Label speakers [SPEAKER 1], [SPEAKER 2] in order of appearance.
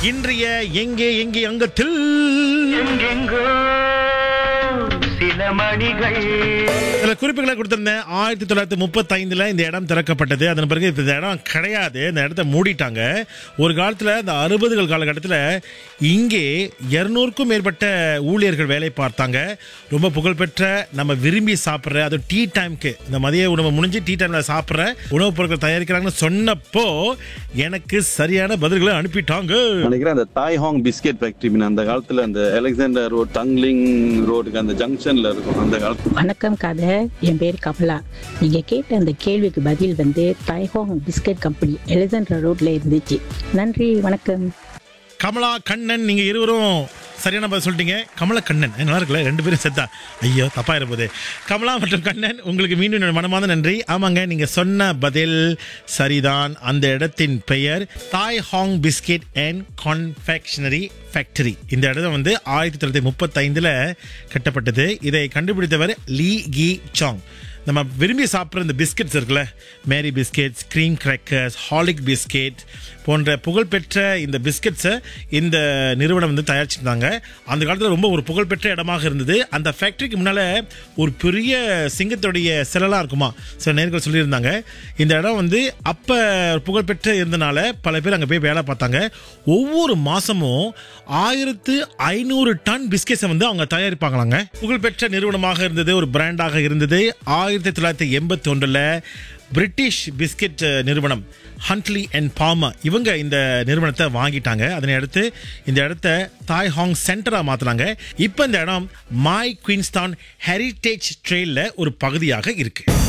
[SPEAKER 1] இன்றைய எங்கே எங்கே அங்கத்தில்
[SPEAKER 2] எங்கெங்கோ சில மணிகள்
[SPEAKER 1] சில குறிப்புகளை கொடுத்திருந்தேன் ஆயிரத்தி தொள்ளாயிரத்தி முப்பத்தைந்துல இந்த இடம் திறக்கப்பட்டது அதன் பிறகு இப்ப இந்த இடம் கிடையாது இந்த இடத்த மூடிட்டாங்க ஒரு காலத்துல இந்த அறுபதுகள் காலகட்டத்தில் இங்கே இருநூறுக்கும் மேற்பட்ட ஊழியர்கள் வேலை பார்த்தாங்க ரொம்ப புகழ்பெற்ற நம்ம விரும்பி சாப்பிட்ற அது டீ டைம்க்கு இந்த மதிய உணவு முடிஞ்சு டீ டைம்ல சாப்பிட்ற உணவுப் பொருட்கள் தயாரிக்கிறாங்கன்னு சொன்னப்போ எனக்கு சரியான பதில்களை அனுப்பிட்டாங்க
[SPEAKER 3] நினைக்கிறேன் அந்த தாய் ஹாங் பிஸ்கெட் ஃபேக்டரி அந்த காலத்துல அந்த அலெக்சாண்டர் ரோட் டங்லிங் ரோடுக்கு அந்த ஜங்ஷன்ல இருக்கும் அந்த காலத்துல
[SPEAKER 4] வணக்கம் கதை என் பேர் கமலா நீங்க கேட்ட அந்த கேள்விக்கு பதில் வந்து தைஹோங் பிஸ்கட் கம்பெனி எலிசன்ட்ரா ரோட்ல இருந்துச்சு நன்றி வணக்கம்
[SPEAKER 1] கமலா கண்ணன் நீங்க இருவரும் சரியான பதில் சொல்லிட்டீங்க கமலா கண்ணன் அஹ், நல்லா இருக்குல்ல ரெண்டு பேரும் செத்தா ஐயோ தப்பா இருப்பது கமலா மற்றும் கண்ணன் உங்களுக்கு மீண்டும் என்னோட மனமார்ந்த நன்றி ஆமாங்க நீங்க சொன்ன பதில் சரிதான் அந்த இடத்தின் பெயர் தாய் ஹாங் பிஸ்கெட் அண்ட் கான்ஃபெக்ஷனரி ஃபேக்டரி இந்த இடம் வந்து ஆயிரத்தி தொள்ளாயிரத்தி முப்பத்தைந்துல கட்டப்பட்டது இதை கண்டுபிடித்தவர் லீ கி சாங் நம்ம விரும்பி சாப்பிட்ற இந்த பிஸ்கெட்ஸ் இருக்குல்ல மேரி பிஸ்கெட்ஸ் க்ரீம் கிராக்கர்ஸ் ஹாலிக் பிஸ்கெட் போன்ற புகழ்பெற்ற இந்த பிஸ்கெட்ஸை இந்த நிறுவனம் வந்து தயாரிச்சிருந்தாங்க அந்த காலத்தில் ரொம்ப ஒரு புகழ்பெற்ற இடமாக இருந்தது அந்த ஃபேக்ட்ரிக்கு முன்னால் ஒரு பெரிய சிங்கத்துடைய சிலலாம் இருக்குமா சில நேர்கள் சொல்லியிருந்தாங்க இந்த இடம் வந்து அப்போ புகழ்பெற்ற இருந்தனால பல பேர் அங்கே போய் வேலை பார்த்தாங்க ஒவ்வொரு மாதமும் ஆயிரத்து ஐநூறு டன் பிஸ்கெட்ஸை வந்து அவங்க தயாரிப்பாங்களாங்க புகழ்பெற்ற நிறுவனமாக இருந்தது ஒரு பிராண்டாக இருந்தது ஆயிரத்தி தொள்ளாயிரத்தி எண்பத்தி ஒன்றில் பிரிட்டிஷ் பிஸ்கெட் நிறுவனம் ஹண்ட்லி அண்ட் பாமா இவங்க இந்த நிறுவனத்தை வாங்கிட்டாங்க அதனை அடுத்து இந்த இடத்த தாய் ஹாங் சென்டராக மாற்றினாங்க இப்போ இந்த இடம் மாய் குயின்ஸ்டான் ஹெரிட்டேஜ் ட்ரெயிலில் ஒரு பகுதியாக இருக்குது